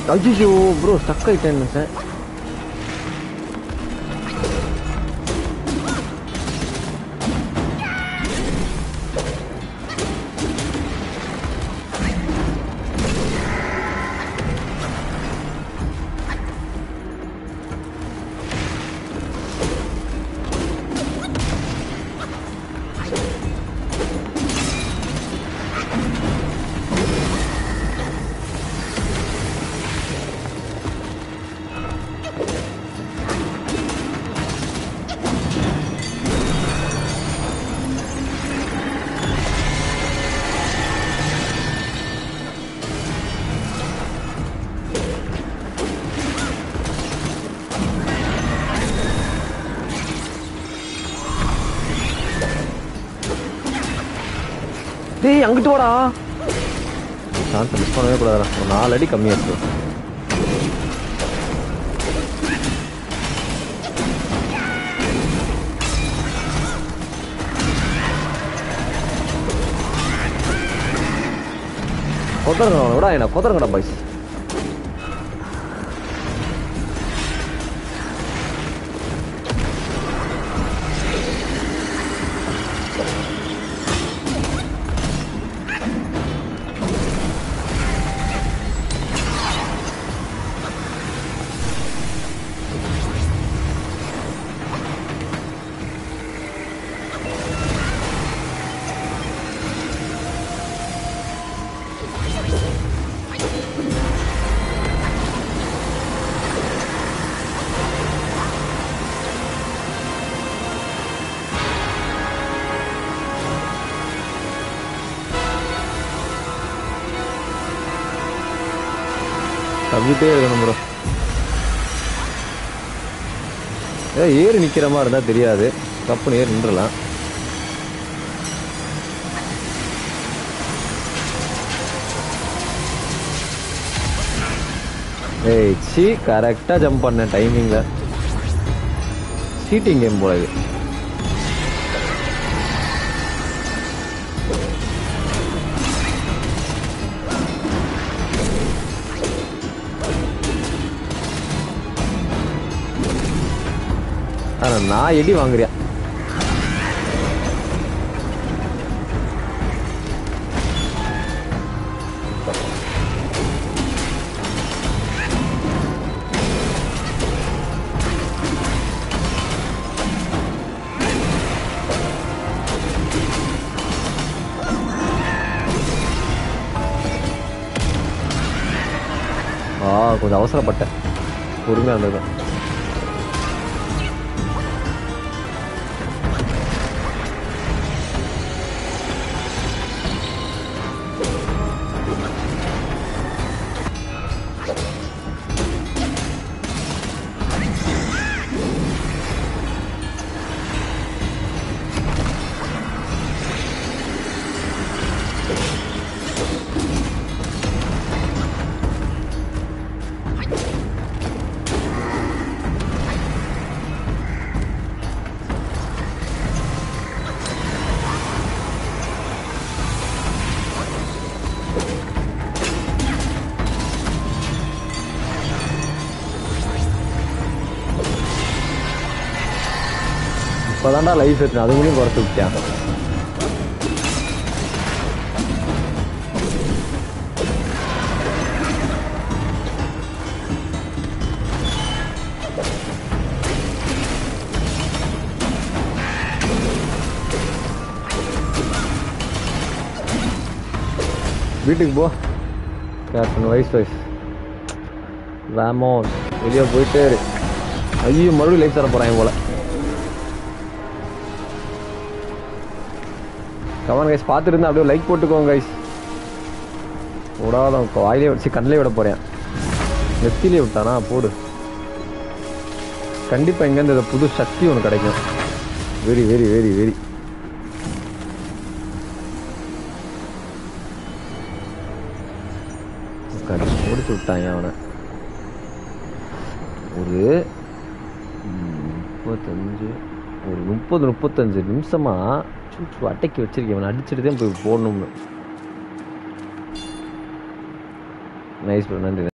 ஐயோ bro stuck ஆயிட்டேன் sir டேய் அங்கிட்டு வாடா சான்ஸ் மிஸ் பண்ணவே கூடாதுடா ஒரு நாலு அடி கம்மியா இருக்கு கொத்தரங்கடா அவனை விடா என்ன கொத்தரங்கடா பாய்ஸ் தம்பிட்டே இருக்கணும் ப்ரோ ஏதோ ஏறி நிக்கிற மாதிரி இருந்தா தெரியாது கப்புன்னு ஏறி நின்றலாம் ஏய் சி கரெக்டாக ஜம்ப் பண்ணேன் டைமிங்கில் சீட்டிங் கேம் போல இது ஆனா நான் எடி வாங்குறியா ஆ கொஞ்சம் அவசரப்பட்டேன் பொறுமையாக இருந்திருக்கேன் இப்போதான்டா லைஃப் எடுத்து அதுங்களையும் குறைச்சி விட்டான் வீட்டுக்கு போ கேப்டன் வைஸ் வைஸ் வேமோஸ் வெளியே போயிட்டே இரு ஐயோ மறுபடியும் லைஃப் தர போறாங்க போல கவனம் கைஸ் பார்த்துட்டு அப்படியே லைக் போட்டுக்கோங்க கைஸ் விடாத வாயிலே வச்சு கண்ணிலே விட போறேன் நெத்திலே விட்டானா போடு கண்டிப்பா இங்கேருந்து இந்த புது சக்தி ஒன்று கிடைக்கும் வெரி வெரி வெரி வெரி முடிச்சு விட்டாங்க அவனை ஒரு ம், முப்பத்தஞ்சு ஒரு முப்பது முப்பத்தஞ்சு நிமிஷமா சுச்சு அட்டைக்கு வச்சிருக்கேன் அவனை அடிச்சுட்டு தான் போய் போடணும்னு நைஸ் ப்ரோ நன்றி